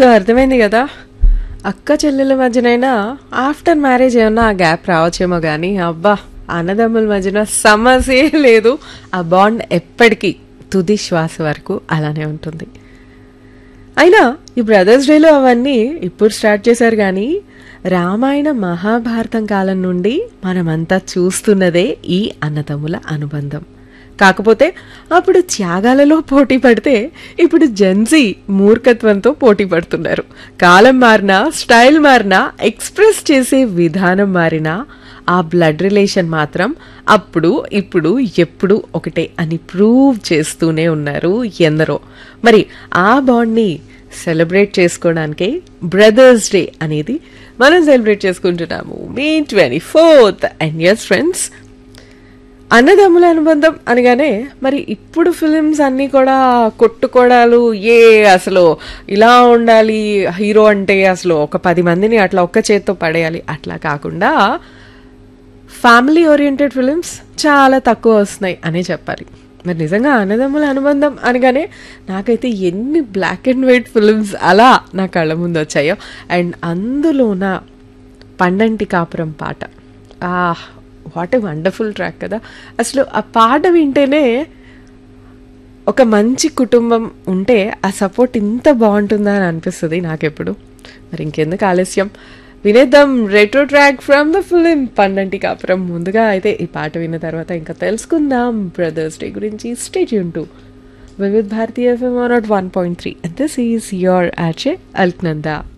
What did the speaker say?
so అర్థమైంది కదా అక్క చెల్లెల మధ్యనైనా ఆఫ్టర్ మ్యారేజ్ ఏమన్నా ఆ గ్యాప్ రావచ్చేమో కానీ అబ్బా అన్నదమ్ముల మధ్యన సమస్యే లేదు ఆ బాండ్ ఎప్పటికీ తుది శ్వాస వరకు అలానే ఉంటుంది అయినా ఈ బ్రదర్స్ డేలో అవన్నీ ఇప్పుడు స్టార్ట్ చేశారు కానీ రామాయణ మహాభారతం కాలం నుండి మనమంతా చూస్తున్నదే ఈ అన్నదమ్ముల అనుబంధం కాకపోతే అప్పుడు త్యాగాలలో పోటీ పడితే ఇప్పుడు జెన్సీ మూర్ఖత్వంతో పోటీ పడుతున్నారు కాలం మారినా స్టైల్ మారినా ఎక్స్ప్రెస్ చేసే విధానం మారినా ఆ బ్లడ్ రిలేషన్ మాత్రం అప్పుడు ఇప్పుడు ఎప్పుడు ఒకటే అని ప్రూవ్ చేస్తూనే ఉన్నారు ఎందరో మరి ఆ బాండ్ని సెలబ్రేట్ చేసుకోవడానికే బ్రదర్స్ డే అనేది మనం సెలబ్రేట్ చేసుకుంటున్నాము May twenty fourth and as friends అన్నదమ్ముల అనుబంధం అనగానే మరి ఇప్పుడు ఫిలిమ్స్ అన్నీ కూడా కొట్టుకోవడాలు ఏ అసలు ఇలా ఉండాలి హీరో అంటే అసలు ఒక పది మందిని అట్లా ఒక్క చేత్తో పడేయాలి అట్లా కాకుండా ఫ్యామిలీ ఓరియంటెడ్ ఫిలిమ్స్ చాలా తక్కువ వస్తున్నాయి అనే చెప్పాలి మరి నిజంగా అన్నదమ్ముల అనుబంధం అనగానే నాకైతే ఎన్ని బ్లాక్ అండ్ వైట్ ఫిలిమ్స్ అలా నా కళ్ళ ముందు వచ్చాయో అండ్ అందులోన పండంటి కాపురం పాట ఆ వాట్ ఏ వండర్ఫుల్ ట్రాక్ కదా అసలు ఆ పాట వింటేనే ఒక మంచి కుటుంబం ఉంటే ఆ సపోర్ట్ ఇంత బాగుంటుందా అని అనిపిస్తుంది నాకెప్పుడు మరి ఇంకెందుకు ఆలస్యం వినేద్దాం retro track from the film Pannanti Kapuram ముందుగా అయితే ఈ పాట విన్న తర్వాత ఇంకా తెలుసుకుందాం బ్రదర్స్ డే గురించి stay tuned to Vividh Bharati FM nought one point three this is your RJ Alaknanda